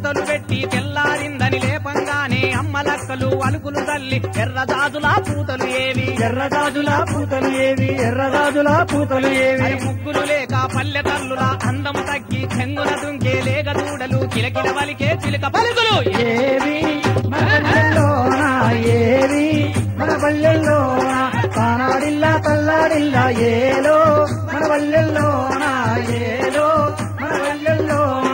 పూతలు పెట్టి తెల్లారిందని లేపంగానే అమ్మలక్కలు అలుకులు తల్లి ఎర్రదాజుల పూతలు ఏవి ఎర్రగాజుల పూతలు ఏవి ఎర్రగాజుల పూతలు ఏవి మరి ముగ్గులు లేక పల్లె తల్లుల అందం తగ్గి చెంగున దుంకే లేక దూడలు కిలకిల వలికే చిలుక పలుకులు ఏవి మన పల్లెల్లోన ఏవి మన పల్లెల్లోన తానాడిల్లా తల్లాడిల్లా ఏలో మన పల్లెల్లోన ఏలో మన పల్లెల్లోన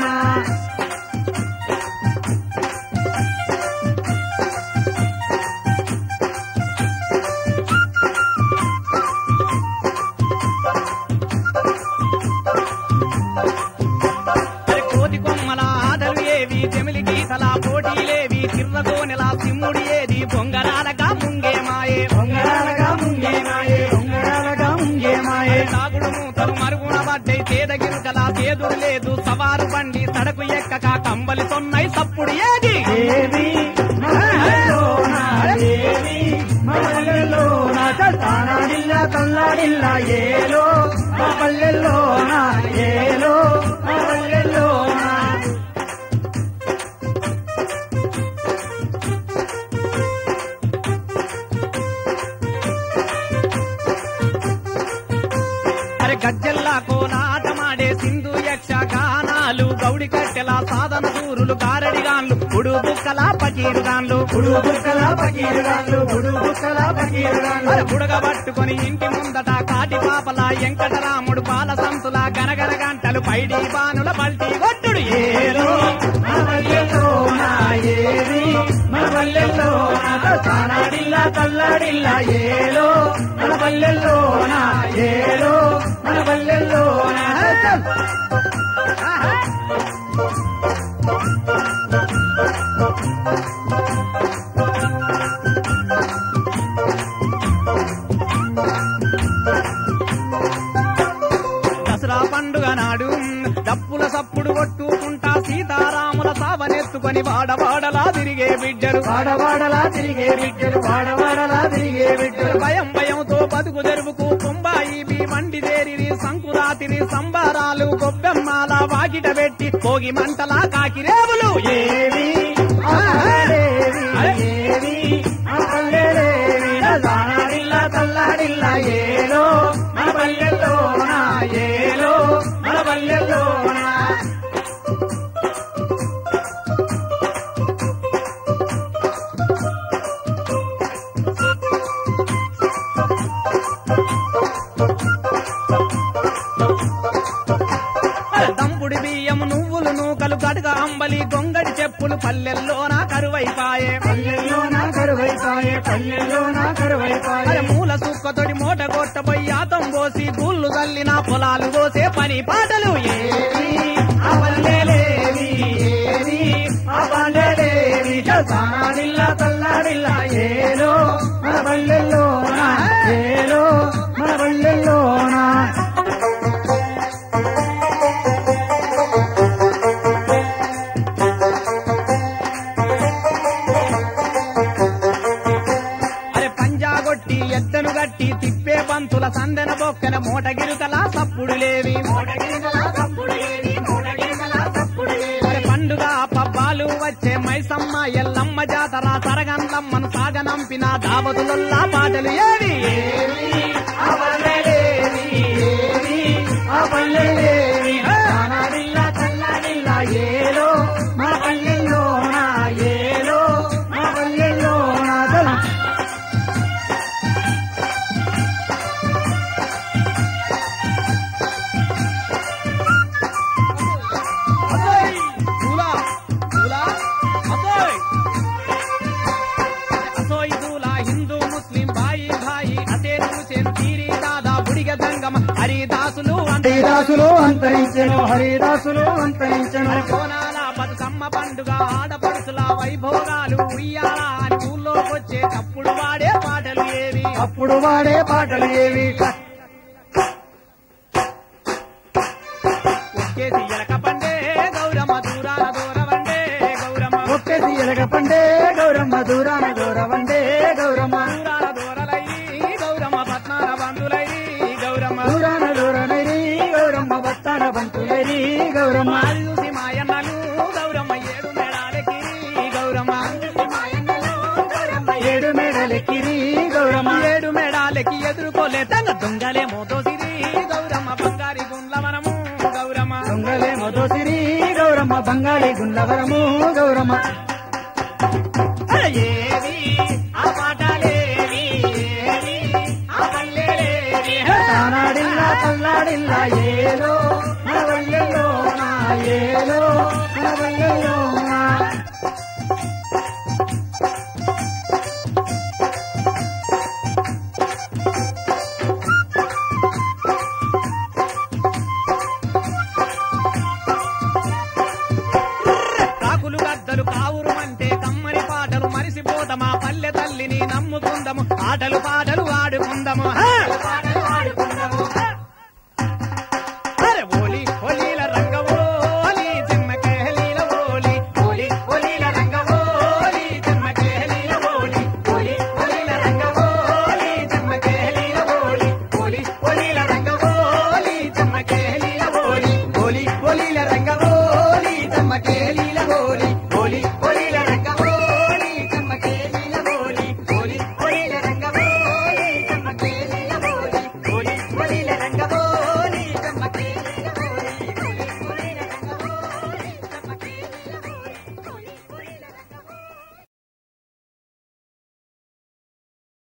మరి కోతి కొమ్మల ఆటలు ఏవి చెమిలి గీతల పోటీలేవి తిర్రగోనెల సిమ్ముడి ఏది బొంగరాలగా ముంగే మాయే పొంగరాలగా ముంగే మాయే పొంగరాలగా ముంగే మాయే సాగుడు మూతలు మరుగున పడ్డై తేదగిరుకల తేదుడు లేదు సవారు బండి సడకు ఎక్కక కంబలి తొన్నై సప్పుడు ఏది ఏవి మన పల్లెల్లోన ఏవి మన పల్లెల్లోన తానాడిల్లా తల్లాడిల్లా ఏలో మన పల్లెల్లోన ఏలో మన పల్లెల్లోన అరే గజ్జల్లా కోలాటమాడే సింధు యక్ష గానాలు గౌడి కట్టెల సాధన సూరులు గారడిగాన్లు ఉడు బుక్కల పకీరుగాన్లు గుడు బుక్కల పకీరుగాళ్ళు గుడు బుక్కల పకీరుగాళ్ళు అరే బుడగ పట్టుకొని ఇంటి ముందట కాటి పాపల వెంకటరాముడు పాల సంతుల గనగన గంటలు పైడి బానుల పల్టీ కొట్టుడు ఏలో మన పల్లెల్లోన ఏవి మన పల్లెల్లోన తానాడిల్లా తల్లాడిల్లా ఏలో మన పల్లెల్లోన ఏలో మన పల్లెల్లోన దసరా పండుగ నాడు డప్పుల సప్పుడు కొట్టుకుంటా సీతారాముల సావనెత్తుకొని వాడవాడలా తిరిగే బిడ్డలు వాడవాడలా తిరిగే బిడ్డలు వాడవాడలా తిరిగే బిడ్డలు భయం భయంతో బతుకు తెరువుకు కుంబాయి మండి దేరిరి సంకురాతిరి సంబారాలు గొబ్బెమ్మాల వాకిట పెట్టి పోగి మంటలా కాకిరేవులు ఏవి ఆ పల్లెలేవి ఏవి ఆ పల్లెలేవి తానాడిల్లా తల్లాడిల్లా ఏలో మన పల్లెల్లోన ఏలో మన పల్లెల్లోన దంపుడి బియ్యం నువ్వులు నూకలు గడుగ అంబలి గొంగడి చెప్పులు పల్లెల్లోన కరువైపాయే పల్లెల్లోన కరువైపాయే పల్లెల్లోన కరువైపాయే అరే మూల సుక్కతోడి మూట కొట్టబోయి ఆతం పోసి గుళ్ళు తల్లిన పొలాలు పోసే పని పాటలు ఏవి ఆ పల్లెలేవి ఏవి ఆ పల్లెలేవి తానాడిల్లా తల్లాడిల్లా ఏలో మన పల్లెల్లోన ఏలో మన పల్లెల్లోన అరే పంజాగొట్టి ఎద్దను గట్టి తిప్పే పంతుల సందెన బొక్కన మూట గిరుకల సప్పుడు లేవి అరే పండుగ పబ్బాలు వచ్చే మైసమ్మ ఎల్లమ్మ జాతర సరగంలమ్మను సాగనంపిన దావతులల్లా పాటలు ఏవి ఆ పల్లెలేవి ఏవి ఆ పల్లెలేవి తానాడిల్లా తల్లాడిల్లా ఏలో మన పల్లెల్లోన ఏలో మన పల్లెల్లోన తల అసోయ్! దూలా! దూలా! అసోయ్! అసోయ్ దూలా హిందూ ముస్లిం భాయి భాయి అసేను హుసేన్ పీరి దాదా బుడిగ సంగమ హరిదాసులు అంతే హరిదాసులు అంతరించెను హరిదాసులు అంతరించెను కోనాల బతుకమ్మ పండుగ ఆడపడుచుల వైభోగాలు ఉయ్యాల అని ఊళ్ళోకొచ్చే తప్పుడు వాడే పాటలు ఏవి అప్పుడు వాడే పాటలు ఏవి ఒక్కేసి ఎలక పండే గౌరమ్మ దూరాన దూరవండే గౌరమ్మ ఒక్కేసి ఎలగ పండే గౌరమ్మ దూరాన గౌరవండే గౌరమ్మ దూరాన దూరలై గౌరమ్మ పట్నాల బంధులై గౌరమ్మ దూరాన దూరనైరి గౌరమ్మ బత్తాన బంతులైరి గౌరమ్మ మాది చూసి మాయన్నలు గౌరమ్మ ఏడు దొంగలే తంగ దొంగలే మోతోసిరి గౌరమ్మ బంగారి గుండ్లవనము గౌరమ్మ దొంగలే మధుసిరి గౌరమ్మ బంగాళి గుండవరము గౌరమ్మ అరే ఏవి ఆ పాటలేవి ఏవి ఆ పల్లెలేవి తానాడిల్లా తల్లాడిల్లా ఏలో మన వల్లెల్లో నా ఏలో మన వల్లెల్లో నా కాకులు గద్దలు కావురు అంటే కమ్మని పాటలు మరిసిపోతమా పల్లె తల్లిని నమ్ముకుందము ఆటలు పాటలు ఆడుకుందము